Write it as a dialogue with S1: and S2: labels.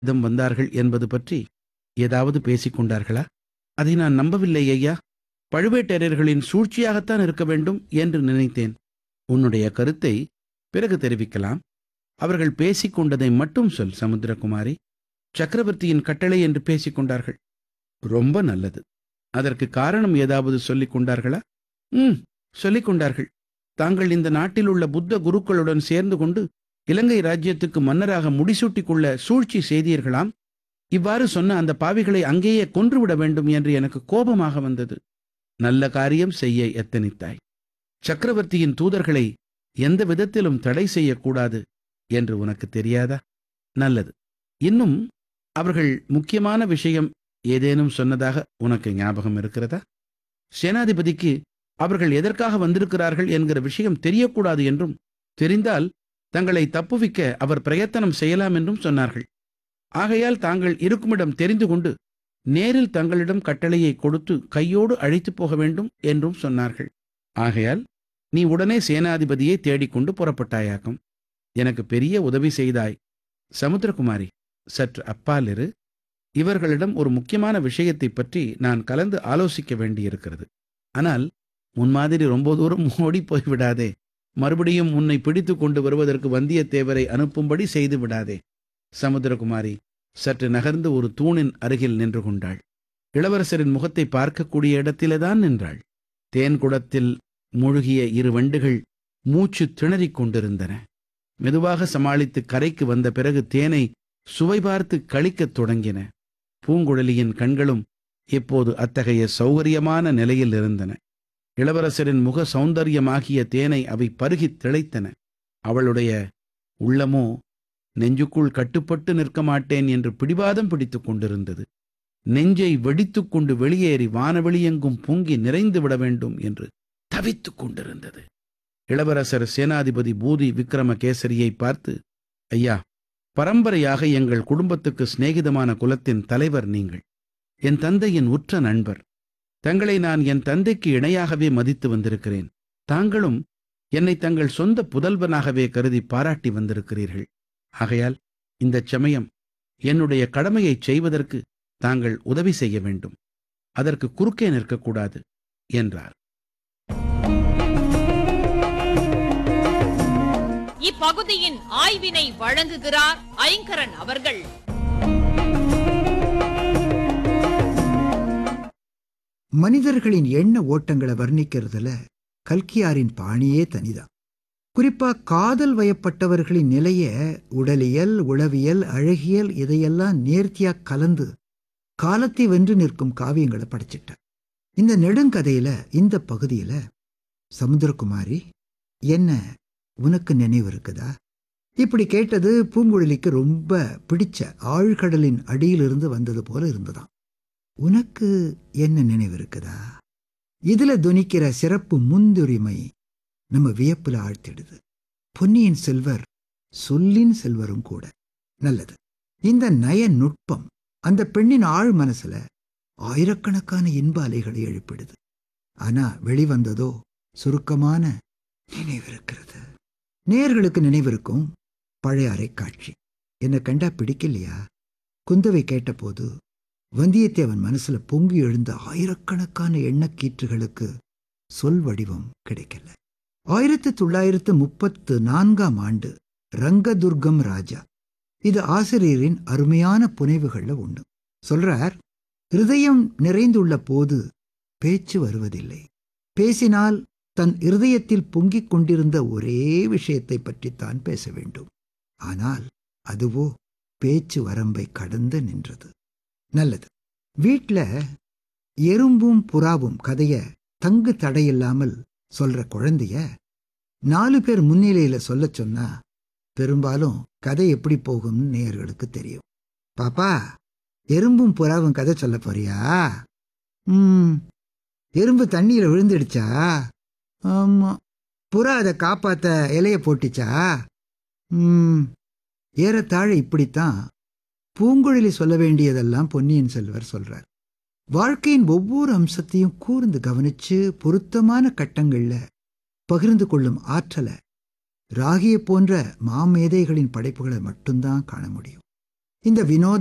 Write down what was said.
S1: இடம் வந்தார்கள் என்பது பற்றி ஏதாவது பேசிக் கொண்டார்களா அதை நான் நம்பவில்லை ஐயா பழுவேட்டரையர்களின் சூழ்ச்சியாகத்தான் இருக்க வேண்டும் என்று நினைத்தேன் உன்னுடைய கருத்தை பிறகு தெரிவிக்கலாம் அவர்கள் பேசிக் கொண்டதை மட்டும் சொல் சமுத்திரகுமாரி சக்கரவர்த்தியின் கட்டளை என்று பேசிக் கொண்டார்கள் ரொம்ப நல்லது அதற்கு காரணம் ஏதாவது சொல்லிக் கொண்டார்களா ம் சொல்லிக் கொண்டார்கள் தாங்கள் இந்த நாட்டில் உள்ள புத்த குருக்களுடன் சேர்ந்து கொண்டு இலங்கை ராஜ்யத்துக்கு மன்னராக முடிசூட்டிக் கொள்ள சூழ்ச்சி செய்தீர்களாம் இவ்வாறு சொன்ன அந்த பாவிகளை அங்கேயே கொன்றுவிட வேண்டும் என்று எனக்கு கோபமாக வந்தது நல்ல காரியம் செய்ய எத்தனித்தாய் சக்கரவர்த்தியின் தூதர்களை எந்த விதத்திலும் தடை செய்யக்கூடாது என்று உனக்கு தெரியாதா நல்லது இன்னும் அவர்கள் முக்கியமான விஷயம் ஏதேனும் சொன்னதாக உனக்கு ஞாபகம் இருக்கிறதா சேனாதிபதிக்கு அவர்கள் எதற்காக வந்திருக்கிறார்கள் என்கிற விஷயம் தெரியக்கூடாது என்றும் தெரிந்தால் தங்களை தப்புவிக்க அவர் பிரயத்தனம் செய்யலாம் என்றும் சொன்னார்கள் ஆகையால் தாங்கள் இருக்குமிடம் தெரிந்து கொண்டு நேரில் தங்களிடம் கட்டளையை கொடுத்து கையோடு அழைத்துப் போக வேண்டும் என்றும் சொன்னார்கள் ஆகையால் நீ உடனே சேனாதிபதியை தேடிக்கொண்டு புறப்பட்டாயாக்கும் எனக்கு பெரிய உதவி செய்தாய் சமுத்திரகுமாரி சற்று அப்பால் இரு இவர்களிடம் ஒரு முக்கியமான விஷயத்தை பற்றி நான் கலந்து ஆலோசிக்க வேண்டியிருக்கிறது ஆனால் உன் மாதிரி ரொம்ப தூரம் ஓடி போய்விடாதே மறுபடியும் உன்னை பிடித்து கொண்டு வருவதற்கு வந்தியத்தேவரை அனுப்பும்படி செய்து விடாதே சமுத்திரகுமாரி சற்று நகர்ந்து ஒரு தூணின் அருகில் நின்று கொண்டாள் இளவரசரின் முகத்தை பார்க்கக்கூடிய இடத்திலேதான் நின்றாள் தேன்குடத்தில் மூழ்கிய இரு வண்டுகள் மூச்சு திணறிக் கொண்டிருந்தன மெதுவாக சமாளித்து கரைக்கு வந்த பிறகு தேனை சுவை பார்த்து கழிக்கத் தொடங்கின பூங்குழலியின் கண்களும் இப்போது அத்தகைய சௌகரியமான நிலையில் இருந்தன இளவரசரின் முக சௌந்தரியமாகிய தேனை அவை பருகித் திளைத்தன அவளுடைய உள்ளமோ நெஞ்சுக்குள் கட்டுப்பட்டு நிற்க மாட்டேன் என்று பிடிவாதம் பிடித்துக் கொண்டிருந்தது நெஞ்சை வெடித்துக் கொண்டு வெளியேறி வானவெளியெங்கும் பொங்கி நிறைந்து விட வேண்டும் என்று தவித்துக் கொண்டிருந்தது இளவரசர் சேனாதிபதி பூதி விக்ரமகேசரியை பார்த்து ஐயா பரம்பரையாக எங்கள் குடும்பத்துக்கு சிநேகிதமான குலத்தின் தலைவர் நீங்கள் என் தந்தையின் உற்ற நண்பர் தங்களை நான் என் தந்தைக்கு இணையாகவே மதித்து வந்திருக்கிறேன் தாங்களும் என்னை தங்கள் சொந்த புதல்வனாகவே கருதி பாராட்டி வந்திருக்கிறீர்கள் ஆகையால் இந்தச் சமயம் என்னுடைய கடமையைச் செய்வதற்கு தாங்கள் உதவி செய்ய வேண்டும் அதற்கு குறுக்கே நிற்கக்கூடாது என்றார்
S2: இப்பகுதியின் ஆய்வினை வழங்குகிறார் ஐங்கரன் அவர்கள்
S3: மனிதர்களின் எண்ண ஓட்டங்களை வர்ணிக்கிறதுல கல்கியாரின் பாணியே தனிதான் குறிப்பா காதல் வயப்பட்டவர்களின் நிலைய உடலியல் உளவியல் அழகியல் இதையெல்லாம் நேர்த்தியா கலந்து காலத்தை வென்று நிற்கும் காவியங்களை படைச்சிட்டார் இந்த நெடுங்கதையில இந்த பகுதியில சமுத்திரகுமாரி என்ன உனக்கு நினைவு இருக்குதா இப்படி கேட்டது பூங்குழலிக்கு ரொம்ப பிடிச்ச ஆழ்கடலின் அடியிலிருந்து வந்தது போல இருந்ததாம் உனக்கு என்ன நினைவு இருக்குதா இதுல துணிக்கிற சிறப்பு முன்னுரிமை நம்ம வியப்புல ஆழ்த்திடுது பொன்னியின் செல்வர் சொல்லின் செல்வரும் கூட நல்லது இந்த நய நுட்பம் அந்த பெண்ணின் ஆழ் மனசுல ஆயிரக்கணக்கான இன்ப அலைகளை எழுப்பிடுது ஆனா வெளிவந்ததோ சுருக்கமான நினைவிருக்கிறது நேர்களுக்கு நினைவிருக்கும் பழைய அரைக்காட்சி என்னை கண்டா பிடிக்கலையா குந்தவை கேட்டபோது வந்தியத்தேவன் மனசுல பொங்கி எழுந்த ஆயிரக்கணக்கான எண்ணக்கீற்றுகளுக்கு சொல் வடிவம் கிடைக்கல ஆயிரத்தி தொள்ளாயிரத்து முப்பத்து நான்காம் ஆண்டு ரங்கதுர்கம் ராஜா இது ஆசிரியரின் அருமையான புனைவுகள்ல ஒண்ணு சொல்றார் இருதயம் நிறைந்துள்ள போது பேச்சு வருவதில்லை பேசினால் தன் இருதயத்தில் பொங்கிக் கொண்டிருந்த ஒரே விஷயத்தை பற்றித்தான் பேச வேண்டும் ஆனால் அதுவோ பேச்சு வரம்பை கடந்து நின்றது நல்லது வீட்ல எறும்பும் புறாவும் கதைய தங்கு தடையில்லாமல் சொல்ற குழந்தைய நாலு பேர் முன்னிலையில சொல்ல சொன்னா பெரும்பாலும் கதை எப்படி போகும்னு நேயர்களுக்கு தெரியும் பாப்பா எறும்பும் புறாவும் கதை சொல்ல போறியா ம் எறும்பு தண்ணியில விழுந்துடுச்சா ஆமா புறா அதை காப்பாத்த இலைய போட்டுச்சா ம் ஏறத்தாழ இப்படித்தான் பூங்குழலி சொல்ல வேண்டியதெல்லாம் பொன்னியின் செல்வர் சொல்றார் வாழ்க்கையின் ஒவ்வொரு அம்சத்தையும் கூர்ந்து கவனிச்சு பொருத்தமான கட்டங்கள்ல பகிர்ந்து கொள்ளும் ஆற்றலை ராகியை போன்ற மாமேதைகளின் படைப்புகளை மட்டும்தான் காண முடியும் இந்த வினோத